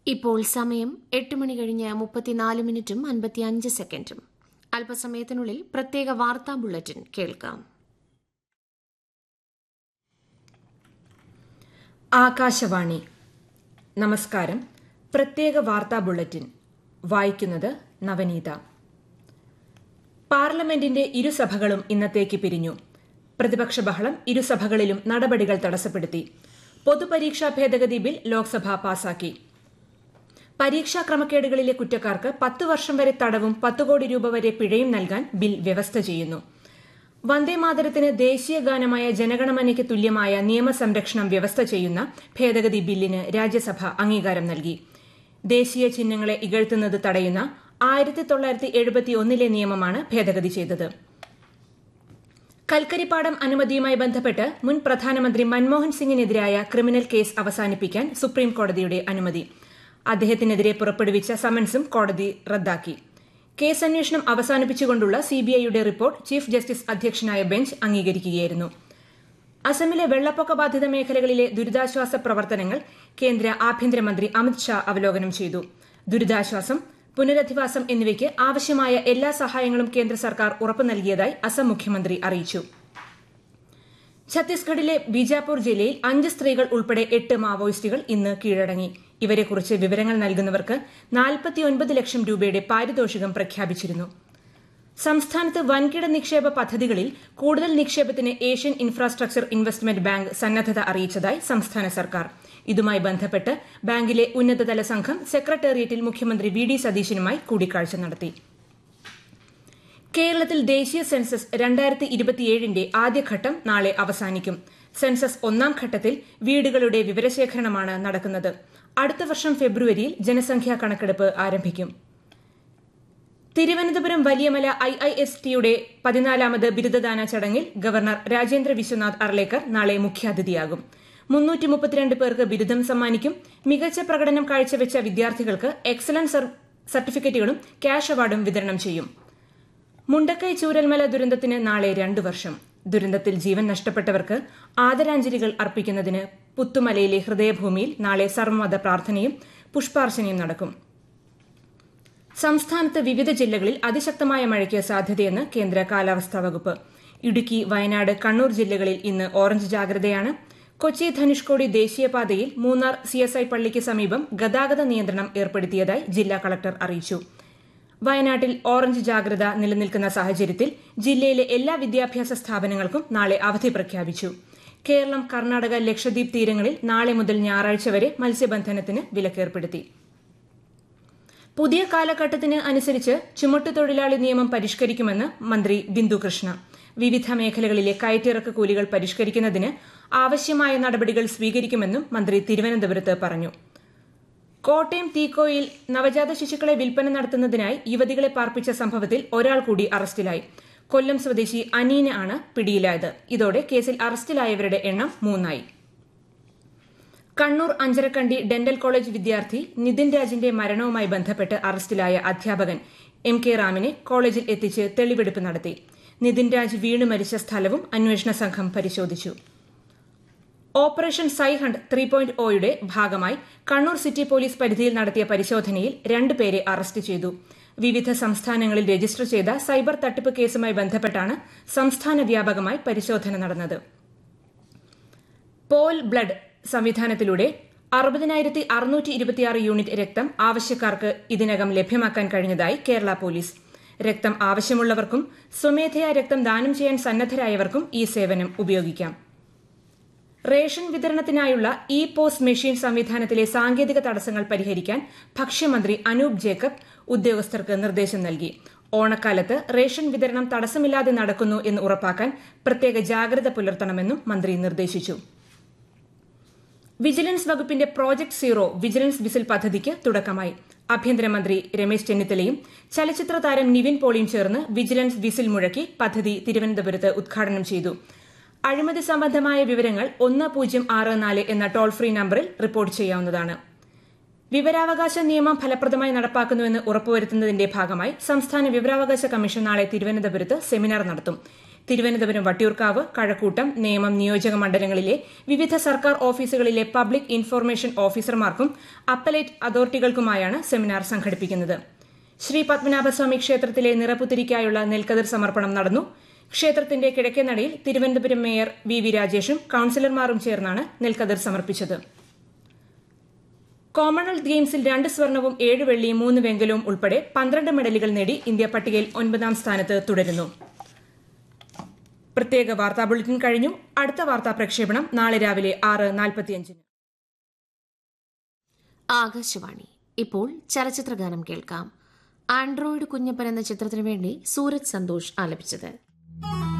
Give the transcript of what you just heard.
ഇപ്പോൾ സമയം എട്ട് മണി കഴിഞ്ഞ് മുപ്പത്തിനാല് മിനിറ്റും അൻപത്തിയഞ്ച് സെക്കൻഡും അല്പസമയത്തിനുള്ളിൽ പ്രത്യേക വാർത്താ ബുള്ളറ്റിൻ കേൾക്കാം ആകാശവാണി നമസ്കാരം പ്രത്യേക വാർത്താ ബുള്ളറ്റിൻ വായിക്കുന്നത് നവനീത പാർലമെന്റിന്റെ ഇരുസഭകളും ഇന്നത്തേക്ക് പിരിഞ്ഞു പ്രതിപക്ഷ ബഹളം ഇരുസഭകളിലും നടപടികൾ തടസ്സപ്പെടുത്തി പൊതുപരീക്ഷാ ഭേദഗതി ബിൽ ലോക്സഭ പാസാക്കി പരീക്ഷാ ക്രമക്കേടുകളിലെ കുറ്റക്കാർക്ക് പത്ത് വർഷം വരെ തടവും പത്ത് കോടി രൂപ വരെ പിഴയും നൽകാൻ ബിൽ വ്യവസ്ഥ ചെയ്യുന്നു വന്ദേമാതരത്തിന് ദേശീയ ഗാനമായ ജനഗണമനയ്ക്ക് തുല്യമായ നിയമസംരക്ഷണം വ്യവസ്ഥ ചെയ്യുന്ന ഭേദഗതി ബില്ലിന് രാജ്യസഭ അംഗീകാരം നൽകി ദേശീയ ചിഹ്നങ്ങളെ ഇകഴ്ത്തുന്നത് തടയുന്ന ആയിരത്തി തൊള്ളായിരത്തി എഴുപത്തി ഒന്നിലെ നിയമമാണ് ഭേദഗതി ചെയ്തത് കൽക്കരിപ്പാടം അനുമതിയുമായി ബന്ധപ്പെട്ട് മുൻ പ്രധാനമന്ത്രി മൻമോഹൻ സിംഗിനെതിരായ ക്രിമിനൽ കേസ് അവസാനിപ്പിക്കാൻ സുപ്രീം കോടതിയുടെ അനുമതി അദ്ദേഹത്തിനെതിരെ പുറപ്പെടുവിച്ച സമൻസും കോടതി റദ്ദാക്കി കേസ് അന്വേഷണം അവസാനിപ്പിച്ചുകൊണ്ടുള്ള സിബിഐയുടെ റിപ്പോർട്ട് ചീഫ് ജസ്റ്റിസ് അധ്യക്ഷനായ ബെഞ്ച് അംഗീകരിക്കുകയായിരുന്നു അസമിലെ വെള്ളപ്പൊക്ക ബാധിത മേഖലകളിലെ ദുരിതാശ്വാസ പ്രവർത്തനങ്ങൾ കേന്ദ്ര ആഭ്യന്തരമന്ത്രി അമിത് ഷാ അവലോകനം ചെയ്തു ദുരിതാശ്വാസം പുനരധിവാസം എന്നിവയ്ക്ക് ആവശ്യമായ എല്ലാ സഹായങ്ങളും കേന്ദ്ര സർക്കാർ ഉറപ്പു നൽകിയതായി അസം മുഖ്യമന്ത്രി അറിയിച്ചു ഛത്തീസ്ഗഡിലെ ബീജാപൂർ ജില്ലയിൽ അഞ്ച് സ്ത്രീകൾ ഉൾപ്പെടെ എട്ട് മാവോയിസ്റ്റുകൾ ഇന്ന് കീഴടങ്ങി ഇവരെക്കുറിച്ച് വിവരങ്ങൾ നൽകുന്നവർക്ക് നാൽപ്പത്തിയൊൻപത് ലക്ഷം രൂപയുടെ പാരിതോഷികം പ്രഖ്യാപിച്ചിരുന്നു സംസ്ഥാനത്ത് വൻകിട നിക്ഷേപ പദ്ധതികളിൽ കൂടുതൽ നിക്ഷേപത്തിന് ഏഷ്യൻ ഇൻഫ്രാസ്ട്രക്ചർ ഇൻവെസ്റ്റ്മെന്റ് ബാങ്ക് സന്നദ്ധത അറിയിച്ചതായി സംസ്ഥാന സർക്കാർ ഇതുമായി ബന്ധപ്പെട്ട് ബാങ്കിലെ ഉന്നതതല സംഘം സെക്രട്ടേറിയറ്റിൽ മുഖ്യമന്ത്രി വി ഡി സതീശനുമായി കൂടിക്കാഴ്ച നടത്തി കേരളത്തിൽ ദേശീയ സെൻസസ് രണ്ടായിരത്തി ഇരുപത്തിയേഴിന്റെ ആദ്യഘട്ടം നാളെ അവസാനിക്കും സെൻസസ് ഒന്നാം ഘട്ടത്തിൽ വീടുകളുടെ വിവരശേഖരണമാണ് നടക്കുന്നത് അടുത്ത വർഷം ഫെബ്രുവരിയിൽ ജനസംഖ്യാ കണക്കെടുപ്പ് ആരംഭിക്കും Thiruvananthapuram Valiyamala I I S ടിയുടെ പതിനാലാമത് ബിരുദദാന ചടങ്ങിൽ ഗവർണർ രാജേന്ദ്ര വിശ്വനാഥ് അർലേക്കർ നാളെ മുഖ്യാതിഥിയാകും മുന്നൂറ്റി മുപ്പത്തിരണ്ട് പേർക്ക് ബിരുദം സമ്മാനിക്കും മികച്ച പ്രകടനം കാഴ്ചവെച്ച വിദ്യാർത്ഥികൾക്ക് എക്സലൻസ് സർട്ടിഫിക്കറ്റുകളും ക്യാഷ് അവാർഡും വിതരണം ചെയ്യും മുണ്ടക്കൈ ചൂരൽമല ദുരന്തത്തിന് നാളെ രണ്ടു വർഷം ദുരന്തത്തിൽ ജീവൻ നഷ്ടപ്പെട്ടവർക്ക് ആദരാഞ്ജലികൾ അർപ്പിക്കുന്നതിന് പുത്തുമലയിലെ ഹൃദയഭൂമിയിൽ നാളെ സർവമത പ്രാർത്ഥനയും പുഷ്പാർച്ചനയും നടക്കും സംസ്ഥാനത്ത് വിവിധ ജില്ലകളിൽ അതിശക്തമായ മഴയ്ക്ക് സാധ്യതയെന്ന് കേന്ദ്ര കാലാവസ്ഥാ വകുപ്പ് ഇടുക്കി വയനാട് കണ്ണൂർ ജില്ലകളിൽ ഇന്ന് ഓറഞ്ച് ജാഗ്രതയാണ് കൊച്ചി ധനുഷ്കോടി ദേശീയപാതയിൽ മൂന്നാർ സിഎസ്ഐ പള്ളിക്ക് സമീപം ഗതാഗത നിയന്ത്രണം ഏർപ്പെടുത്തിയതായി ജില്ലാ കളക്ടർ അറിയിച്ചു വയനാട്ടിൽ ഓറഞ്ച് ജാഗ്രത നിലനിൽക്കുന്ന സാഹചര്യത്തിൽ ജില്ലയിലെ എല്ലാ വിദ്യാഭ്യാസ സ്ഥാപനങ്ങൾക്കും നാളെ അവധി പ്രഖ്യാപിച്ചു കേരളം കർണാടക ലക്ഷദ്വീപ് തീരങ്ങളിൽ നാളെ മുതൽ ഞായറാഴ്ച വരെ മത്സ്യബന്ധനത്തിന് വിലക്കേർപ്പെടുത്തി പുതിയ കാലഘട്ടത്തിന് അനുസരിച്ച് ചുമട്ടുതൊഴിലാളി നിയമം പരിഷ്കരിക്കുമെന്ന് മന്ത്രി ബിന്ദു കൃഷ്ണ വിവിധ മേഖലകളിലെ കയറ്റിറക്ക് കൂലികൾ പരിഷ്കരിക്കുന്നതിന് ആവശ്യമായ നടപടികൾ സ്വീകരിക്കുമെന്നും മന്ത്രി തിരുവനന്തപുരത്ത് പറഞ്ഞു കോട്ടയം തീക്കോയിൽ നവജാത ശിശുക്കളെ വിൽപ്പന നടത്തുന്നതിനായി യുവതികളെ പാർപ്പിച്ച സംഭവത്തിൽ ഒരാൾ കൂടി അറസ്റ്റിലായി കൊല്ലം സ്വദേശി അനീന ആണ് പിടിയിലായത് ഇതോടെ കേസിൽ അറസ്റ്റിലായവരുടെ എണ്ണം മൂന്നായി കണ്ണൂർ അഞ്ചരക്കണ്ടി ഡെന്റൽ കോളേജ് വിദ്യാർത്ഥി നിതിൻ രാജിന്റെ മരണവുമായി ബന്ധപ്പെട്ട് അറസ്റ്റിലായ അധ്യാപകൻ എം കെ റാമിനെ കോളേജിൽ എത്തിച്ച് തെളിവെടുപ്പ് നടത്തി നിതിൻ രാജ് വീണു മരിച്ച സ്ഥലവും അന്വേഷണ സംഘം പരിശോധിച്ചു ഓപ്പറേഷൻ സൈഹണ്ട് ത്രീ പോയിന്റ് ഒയുടെ ഭാഗമായി കണ്ണൂർ സിറ്റി പോലീസ് പരിധിയിൽ നടത്തിയ പരിശോധനയിൽ രണ്ടുപേരെ അറസ്റ്റ് ചെയ്തു വിവിധ സംസ്ഥാനങ്ങളിൽ രജിസ്റ്റർ ചെയ്ത സൈബർ തട്ടിപ്പ് കേസുമായി ബന്ധപ്പെട്ടാണ് സംസ്ഥാന വ്യാപകമായി പരിശോധന നടന്നത് പോൽ ബ്ലഡ് സംവിധാനത്തിലൂടെ അറുപതിനായിരത്തി അറുന്നൂറ്റി ഇരുപത്തിയാറ് യൂണിറ്റ് രക്തം ആവശ്യക്കാർക്ക് ഇതിനകം ലഭ്യമാക്കാൻ കഴിഞ്ഞതായി കേരള പോലീസ് രക്തം ആവശ്യമുള്ളവർക്കും സ്വമേധയാ രക്തം ദാനം ചെയ്യാൻ സന്നദ്ധരായവർക്കും ഈ സേവനം ഉപയോഗിക്കാം റേഷൻ വിതരണത്തിനായുള്ള ഇ പോസ്റ്റ് മെഷീൻ സംവിധാനത്തിലെ സാങ്കേതിക തടസ്സങ്ങൾ പരിഹരിക്കാൻ ഭക്ഷ്യമന്ത്രി അനൂപ് ജേക്കബ് ഉദ്യോഗസ്ഥർക്ക് നിർദ്ദേശം നൽകി ഓണക്കാലത്ത് റേഷൻ വിതരണം തടസ്സമില്ലാതെ നടക്കുന്നു എന്ന് ഉറപ്പാക്കാൻ പ്രത്യേക ജാഗ്രത പുലർത്തണമെന്നും മന്ത്രി നിർദ്ദേശിച്ചു വിജിലൻസ് വകുപ്പിന്റെ പ്രോജക്ട് സീറോ വിജിലൻസ് വിസിൽ പദ്ധതിക്ക് തുടക്കമായി ആഭ്യന്തരമന്ത്രി രമേശ് ചെന്നിത്തലയും ചലച്ചിത്ര താരം നിവിൻ പോളിയും ചേർന്ന് വിജിലൻസ് വിസിൽ മുഴക്കി പദ്ധതി തിരുവനന്തപുരത്ത് ഉദ്ഘാടനം ചെയ്തു അഴിമതി സംബന്ധമായ വിവരങ്ങൾ ഒന്ന് പൂജ്യം ആറ് നാല് എന്ന ടോൾ ഫ്രീ നമ്പറിൽ റിപ്പോർട്ട് ചെയ്യാവുന്നതാണ് വിവരാവകാശ നിയമം ഫലപ്രദമായി നടപ്പാക്കുന്നുവെന്ന് ഉറപ്പുവരുത്തുന്നതിന്റെ ഭാഗമായി സംസ്ഥാന വിവരാവകാശ കമ്മീഷൻ നാളെ തിരുവനന്തപുരത്ത് സെമിനാർ നടത്തും തിരുവനന്തപുരം വട്ടിയൂർക്കാവ് കഴക്കൂട്ടം നേമം നിയോജക മണ്ഡലങ്ങളിലെ വിവിധ സർക്കാർ ഓഫീസുകളിലെ പബ്ലിക് ഇൻഫർമേഷൻ ഓഫീസർമാർക്കും അപ്പലേറ്റ് അതോറിറ്റികൾക്കുമായാണ് സെമിനാർ സംഘടിപ്പിക്കുന്നത് ശ്രീ പത്മനാഭസ്വാമി ക്ഷേത്രത്തിലെ നിറപുത്തിരിക്കായുള്ള നെൽക്കതിർ സമർപ്പണം നടന്നു ക്ഷേത്രത്തിന്റെ കിഴക്കേ നടയിൽ തിരുവനന്തപുരം മേയർ വി വി രാജേഷും കൌൺസിലർമാരും ചേർന്നാണ് നെൽക്കതിർ സമർപ്പിച്ചത് കോമൺവെൽത്ത് ഗെയിംസിൽ രണ്ട് സ്വർണവും ഏഴ് വെള്ളിയും മൂന്ന് വെങ്കലവും ഉൾപ്പെടെ പന്ത്രണ്ട് മെഡലുകൾ നേടി ഇന്ത്യ പട്ടികയിൽ ഒൻപതാം സ്ഥാനത്ത് തുടരുന്നു പ്രത്യേക വാർത്താ ബുള്ളറ്റിൻ കഴിഞ്ഞു അടുത്ത വാർത്താ പ്രക്ഷേപണം നാളെ രാവിലെ ആറ് നാൽപ്പത്തിയഞ്ചിന് ആകാശവാണി ഇപ്പോൾ ചലച്ചിത്രഗാനം കേൾക്കാം ആൻഡ്രോയിഡ് കുഞ്ഞപ്പൻ എന്ന ചിത്രത്തിനു വേണ്ടി സൂരജ് സന്തോഷ് ആലപിച്ചത്